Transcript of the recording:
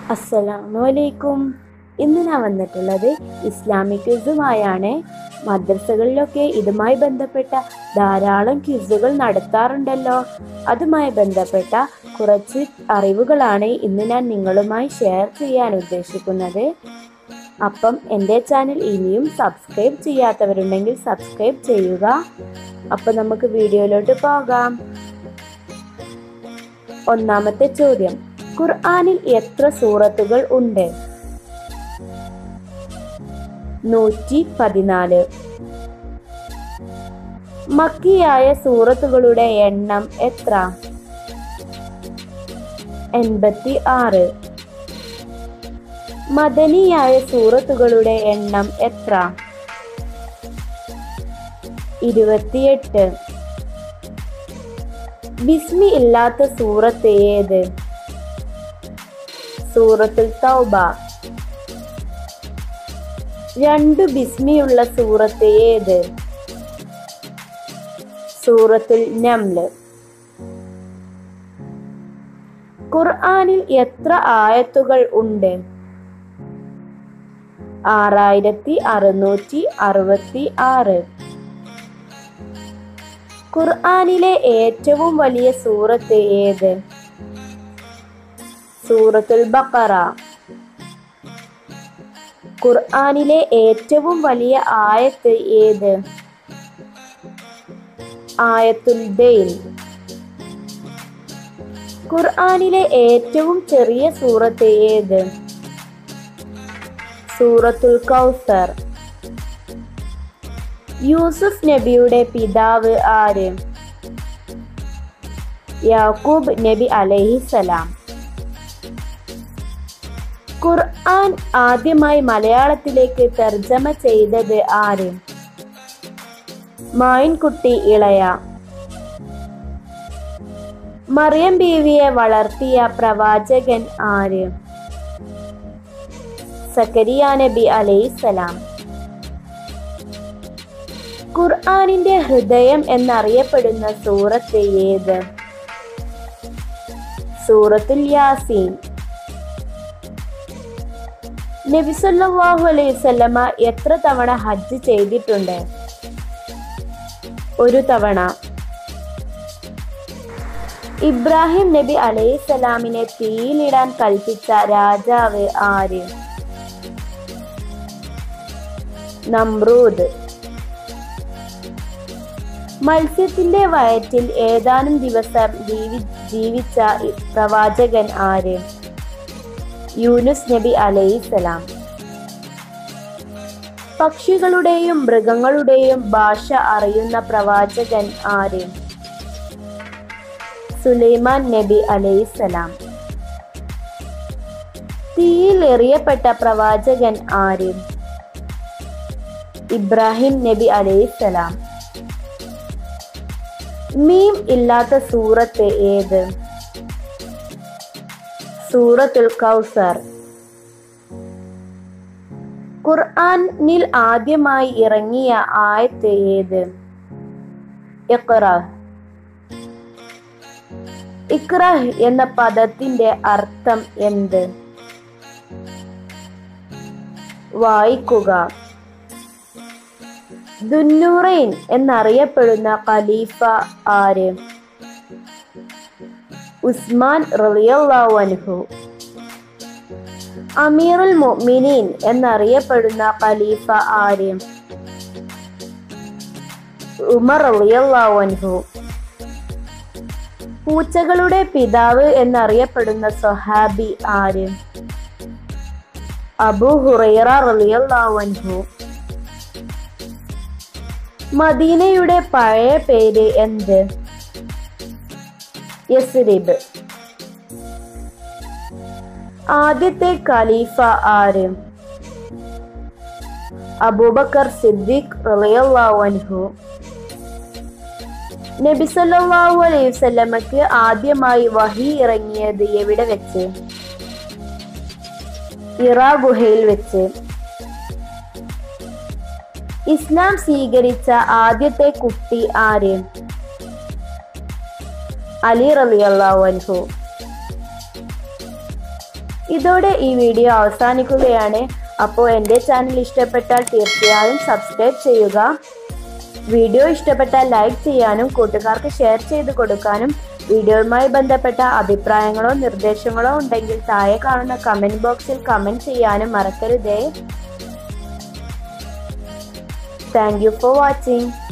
അസ്സലാമു അലൈക്കും ഇന്ന് ഞാൻ വന്നിട്ടുള്ളത് ഇസ്ലാമിക് ക്വിസുമായാണ് മദ്രസകളിലൊക്കെ ഇതുമായി ബന്ധപ്പെട്ട ധാരാളം ക്വിസുകൾ നടത്താറുണ്ടല്ലോ അതുമായി ബന്ധപ്പെട്ട കുറച്ച് അറിവുകളാണ് ഇന്ന് ഞാൻ നിങ്ങളുമായി ഷെയർ ചെയ്യാൻ ഉദ്ദേശിക്കുന്നത് അപ്പം എൻ്റെ ചാനൽ ഇനിയും സബ്സ്ക്രൈബ് ചെയ്യാത്തവരുണ്ടെങ്കിൽ സബ്സ്ക്രൈബ് ചെയ്യുക അപ്പം നമുക്ക് വീഡിയോയിലോട്ട് പോകാം ഒന്നാമത്തെ ചോദ്യം ഖുർആനിൽ എത്ര സൂറത്തുകൾ ഉണ്ട് നൂറ്റി പതിനാല് മക്കിയായ സൂറത്തുകളുടെ എണ്ണം എത്ര എൺപത്തി ആറ് മദനിയായ സൂറത്തുകളുടെ എണ്ണം എത്ര ഇരുപത്തിയെട്ട് ബിസ്മി ഇല്ലാത്ത സൂറത്ത് ഏത് സൂറത്തുൽ തൗബ രണ്ടു ബിസ്മിയുള്ള സൂറത്ത് ഏത് സൂറത്തുൽ നംല് ഖുർആനിൽ എത്ര ആയത്തുകൾ ഉണ്ട് ആറായിരത്തി അറുന്നൂറ്റി അറുപത്തി ആറ് ഖുർആനിലെ ഏറ്റവും വലിയ സൂറത്ത് ഏത് സൂറത്തുൽ ബക്കറ ഖുർആനിലെ ഏറ്റവും വലിയ ആയത്ത് ഏത് ആയത്തുൽ ദൈൻ ഖുർആനിലെ ഏറ്റവും ചെറിയ സൂറത്ത് ഏത് സൂറത്തുൽ കൗസർ യൂസുഫ് നബിയുടെ പിതാവ് ആര് യാക്കൂബ് നബി അലൈഹിസലാം ഖുർആൻ ആദ്യമായി മലയാളത്തിലേക്ക് തർജ്ജമ ചെയ്തത് ആര് മായിൻകുട്ടി ഇളയ മറിയം ബീവിയെ വളർത്തിയ പ്രവാചകൻ ആര് സക്കരിയ നബി അലൈഹിസലാം ഖുർആനിന്റെ ഹൃദയം എന്നറിയപ്പെടുന്ന സൂറത്ത് ഏത് സൂറത്തുൽ യാസീൻ നബി സല്ലല്ലാഹു അലൈഹി വസല്ലമ എത്ര തവണ ഹജ്ജ് ചെയ്തിട്ടുണ്ട് ഒരു തവണ ഇബ്രാഹിം നബി അലൈഹി സ്വലാമിനെ തീയിലിടാൻ കൽപ്പിച്ച രാജാവ് ആര് നമ്രൂദ് മത്സ്യത്തിന്റെ വയറ്റിൽ ഏതാനും ദിവസം ജീവി ജീവിച്ച പ്രവാചകൻ ആര് യൂനുസ് നബി അലൈഹിസലാം പക്ഷികളുടെയും മൃഗങ്ങളുടെയും ഭാഷ അറിയുന്ന പ്രവാചകൻ ആര് സുലൈമാൻ നബി അലൈഹിസലാം തീയിൽ എറിയപ്പെട്ട പ്രവാചകൻ ആര് ഇബ്രാഹിം നബി അലൈഹിസലാം മീം ഇല്ലാത്ത സൂറത്ത് ഏത് സൂറത്തുൽ കൗസർ ഖുർആനിൽ ആദ്യമായി ഇറങ്ങിയ ആയത്ത് ഏത് ഇഖ്റഹ് ഇഖ്റഹ് എന്ന പദത്തിന്റെ അർത്ഥം എന്ത് വായിക്കുക ദുന്നൂറൈൻ എന്നറിയപ്പെടുന്ന ഖലീഫ ആര് ഉസ്മാൻ റളിയല്ലാഹു അൻഹു അമീറുൽ മുഅ്മിനീൻ എന്നറിയപ്പെടുന്ന ഖലീഫ ആര് ഉമർ റളിയല്ലാഹു അൻഹു പൂച്ചകളുടെ പിതാവ് എന്നറിയപ്പെടുന്ന സ്വഹാബി ആര് അബു ഹുറൈറ റളിയല്ലാഹു അൻഹു മദീനയുടെ പഴയ പേര് എന്ത് യസ്രിബ് ആദ്യത്തെ ഖലീഫ ആര് അബൂബക്കർ സിദ്ദീഖ് റളിയല്ലാഹു അൻഹു നബി സല്ലല്ലാഹു അലൈഹി വസല്ലമക്ക് ആദ്യമായി വഹി ഇറങ്ങിയത് എവിടെ വെച്ച് ഇറാ ഗുഹയിൽ വെച്ച് ഇസ്ലാം സ്വീകരിച്ച ആദ്യത്തെ കുട്ടി ആര് അലി റളിയല്ലാഹു അൻഹു ഇതോടെ ഈ വീഡിയോ അവസാനിക്കുകയാണ് അപ്പോൾ എൻ്റെ ചാനൽ ഇഷ്ടപ്പെട്ടാൽ തീർച്ചയായും സബ്സ്ക്രൈബ് ചെയ്യുക വീഡിയോ ഇഷ്ടപ്പെട്ടാൽ ലൈക്ക് ചെയ്യാനും കൂട്ടുകാർക്ക് ഷെയർ ചെയ്ത് കൊടുക്കാനും വീഡിയോയുമായി ബന്ധപ്പെട്ട അഭിപ്രായങ്ങളോ നിർദ്ദേശങ്ങളോ ഉണ്ടെങ്കിൽ താഴെ കാണുന്ന കമൻറ്റ് ബോക്സിൽ കമൻറ്റ് ചെയ്യാനും മറക്കരുതേ താങ്ക് യു ഫോർ വാച്ചിങ്